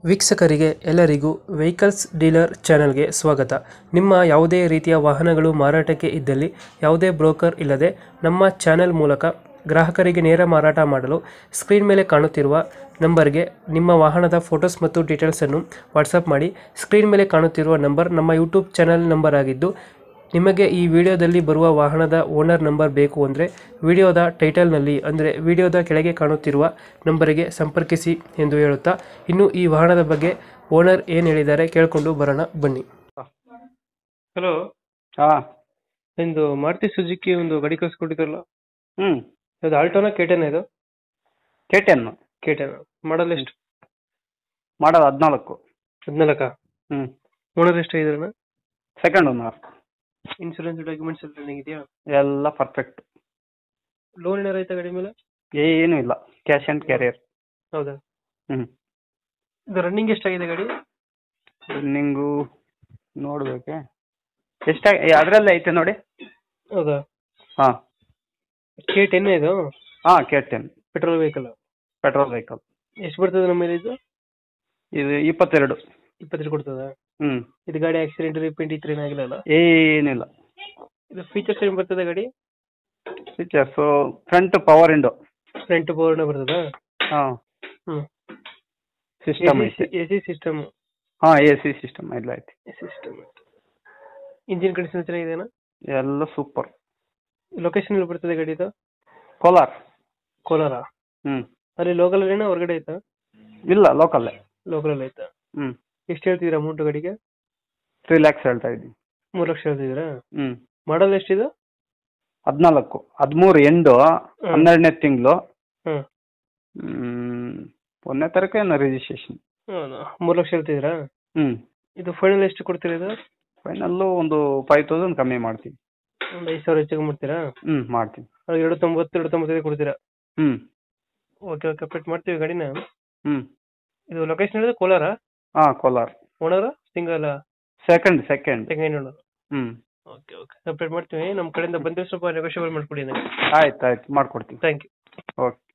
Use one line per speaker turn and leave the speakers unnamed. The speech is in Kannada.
ವೀಕ್ಷಕರಿಗೆ ಎಲ್ಲರಿಗೂ ವೆಹಿಕಲ್ಸ್ ಡೀಲರ್ ಚಾನೆಲ್ಗೆ ಸ್ವಾಗತ ನಿಮ್ಮ ಯಾವುದೇ ರೀತಿಯ ವಾಹನಗಳು ಮಾರಾಟಕ್ಕೆ ಇದ್ದಲ್ಲಿ ಯಾವುದೇ ಬ್ರೋಕರ್ ಇಲ್ಲದೆ ನಮ್ಮ ಚಾನೆಲ್ ಮೂಲಕ ಗ್ರಾಹಕರಿಗೆ ನೇರ ಮಾರಾಟ ಮಾಡಲು ಸ್ಕ್ರೀನ್ ಮೇಲೆ ಕಾಣುತ್ತಿರುವ ನಂಬರ್ಗೆ ನಿಮ್ಮ ವಾಹನದ ಫೋಟೋಸ್ ಮತ್ತು ಡೀಟೇಲ್ಸನ್ನು ವಾಟ್ಸಪ್ ಮಾಡಿ ಸ್ಕ್ರೀನ್ ಮೇಲೆ ಕಾಣುತ್ತಿರುವ ನಂಬರ್ ನಮ್ಮ ಯೂಟ್ಯೂಬ್ ಚಾನೆಲ್ ನಂಬರ್ ಆಗಿದ್ದು ನಿಮಗೆ ಈ ವಿಡಿಯೋದಲ್ಲಿ ಬರುವ ವಾಹನದ ಓನರ್ ನಂಬರ್ ಬೇಕು ಅಂದರೆ ವಿಡಿಯೋದ ಟೈಟಲ್ನಲ್ಲಿ ಅಂದರೆ ವಿಡಿಯೋದ ಕೆಳಗೆ ಕಾಣುತ್ತಿರುವ ನಂಬರಿಗೆ ಸಂಪರ್ಕಿಸಿ ಎಂದು ಹೇಳುತ್ತಾ ಇನ್ನು ಈ ವಾಹನದ ಬಗ್ಗೆ ಓನರ್ ಏನು ಹೇಳಿದ್ದಾರೆ ಕೇಳಿಕೊಂಡು ಬರೋಣ ಬನ್ನಿ ಹಲೋ
ಹಾಂ
ನಿಂದು ಮಾರುತಿ ಸುಜುಕಿ ಒಂದು ಗಾಡಿ ಕಳಿಸ್ಕೊಟ್ಟಿದ್ರಲ್ಲ
ಹ್ಞೂ
ಅದು ಆಲ್ಟೋನ ಕೇಟನ ಇದು
ಕೆ ಟೆನ್
ಕೇಟನ ಮಾಡಲ್ ಎಷ್ಟು
ಮಾಡೋದು ಹದಿನಾಲ್ಕು
ಹದಿನಾಲ್ಕ
ಹ್ಞೂ
ಓನರ್ ಎಷ್ಟು ಆಗಿದ್ರಣ
ಸೆಕೆಂಡ್ ಓನರ್
ಇನ್ಶೂರೆನ್ಸ್ ಡಾಕ್ಯುಮೆಂಟ್ಸ್ ಎಲ್ಲ ರನ್ನಿಂಗ್ ಇದೆಯಾ
ಎಲ್ಲ ಪರ್ಫೆಕ್ಟ್
ಲೋನ್ ಏನಾರ ಆಯ್ತಾ ಗಾಡಿ ಮೇಲೆ
ಏನೂ ಇಲ್ಲ ಕ್ಯಾಶ್ ಆ್ಯಂಡ್ ಕ್ಯಾರಿಯರ್
ಹೌದಾ
ಹ್ಞೂ
ಇದು ರನ್ನಿಂಗ್ ಎಷ್ಟಾಗಿದೆ ಗಾಡಿ
ರನ್ನಿಂಗು ನೋಡ್ಬೇಕೆ ಎಷ್ಟಾಗ ಅದರಲ್ಲೇ ಐತೆ ನೋಡಿ
ಹೌದಾ
ಹಾಂ
ಕೆ ಟೆನ್ ಇದು
ಹಾಂ K ten
petrol vehicle
petrol vehicle
ಎಷ್ಟು ಬರ್ತದೆ ನಮ್ಮ ಮೇಲೆ ಇದು
ಇದು ಇಪ್ಪತ್ತೆರಡು
ಇಪ್ಪತ್ತೆರಡು ಕೊಡ್ತದ
ಹ್ಞೂ
ಇದು ಗಾಡಿ ಆಕ್ಸಿಡೆಂಟ್ ರಿಪೇಂಟ್ ಇತ್ತು ಏನಾಗಿಲ್ಲ
ಏನಿಲ್ಲ
ಇದು ಫೀಚರ್ಸ್ ಏನು ಬರ್ತದೆ ಗಾಡಿ
features front power window
front board ಬರ್ತದ
ಹಾಂ
ಹ್ಮ್
ಸಿಸ್ಟಮ್ ಐತೆ
ಎ ಸಿ ಸಿಸ್ಟಮ್
ಹಾಂ ಎ ಸಿ ಸಿಸ್ಟಮ್ ಎಲ್ಲ ಐತೆ
ಸಿಸ್ಟಮ್ ಇಂಜಿನ್ ಕಂಡೀಷನ್ ಚೆನ್ನಾಗಿದೆನಾ
ಎಲ್ಲ ಸೂಪರ್
ಲೊಕೇಶನ್ ಎಲ್ಲಿ ಬರ್ತದೆ ಗಾಡಿ ಇದು
ಕೋಲಾರ
ಕೋಲಾರ
ಹ್ಞೂ
ಅಲ್ಲಿ ಲೋಕಲ್ ಏನೋ ಹೊರಗಡೆ ಆಯ್ತಾ
ಇಲ್ಲ ಲೋಕಲ್ಲೇ
ಲೋಕಲ್ ಅಲ್ಲಿ ಆಯ್ತಾ
ಹ್ಞೂ
ಎಷ್ಟು ಹೇಳ್ತಿದ್ದೀರಾ ಅಮೌಂಟ್ ಗಾಡಿಗೆ
ತ್ರೀ ಲ್ಯಾಕ್ಸ್ ಹೇಳ್ತಾ ಇದ್ದೀನಿ
ಮೂರು ಲಕ್ಷ ಹೇಳ್ತಿದ್ದೀರಾ
ಹ್ಞೂ
ಮಾಡಲ್ ಎಷ್ಟಿದೆ
ಹದಿನಾಲ್ಕು ಹದಿಮೂರು ಎಂಡು ಹನ್ನೆರಡನೇ ತಿಂಗಳು
ಹ್ಮ್
ಒಂದನೇ ತಾರೀಕು ಏನೋ ರಿಜಿಸ್ಟ್ರೇಷನ್
ಹೌದಾ ಮೂರು ಲಕ್ಷ ಹೇಳ್ತಿದ್ದೀರಾ
ಹ್ಞೂ
ಇದು ಫೈನಲ್ ಎಷ್ಟು ಕೊಡ್ತೀರಾ ಇದು
ಫೈನಲ್ಲು ಒಂದು ಫೈವ್ ತೌಸಂಡ್ ಕಮ್ಮಿ ಮಾಡ್ತೀನಿ
ಒಂದು ಐದು ಸಾವಿರ ಹೆಚ್ಚಿಗೆ ಮಾಡ್ತೀರಾ
ಹ್ಞೂ ಮಾಡ್ತೀನಿ
ಅದು ಎರಡು ತೊಂಬತ್ತು ಎರಡು ತೊಂಬತ್ತೈದು ಕೊಡ್ತೀರಾ
ಹ್ಞೂ
ಓಕೆ ಓಕೆ ಅಪ್ಡೇಟ್ ಮಾಡ್ತೀವಿ ಗಾಡಿನ
ಹ್ಞೂ
ಇದು ಲೊಕೇಶನ್ ಹೇಳಿದ್ರೆ ಕೋಲಾರ
ಹಾಂ Kolar
owner single
second second
second owner
ಹ್ಞೂ
ಓಕೆ ಓಕೆ ಅಪ್ಡೇಟ್ ಮಾಡ್ತೀವಿ ನಮ್ಮ ಕಡೆಯಿಂದ ಬಂದರೆ ಸ್ವಲ್ಪ ನೆಗೋಷಿಯಬಲ್ ಮಾಡ್ಕೊಡಿ
ಆಯ್ತು ಆಯ್ತು ಮಾಡ್ಕೊಡ್ತೀನಿ
ಥ್ಯಾಂಕ್ ಯು
ಓಕೆ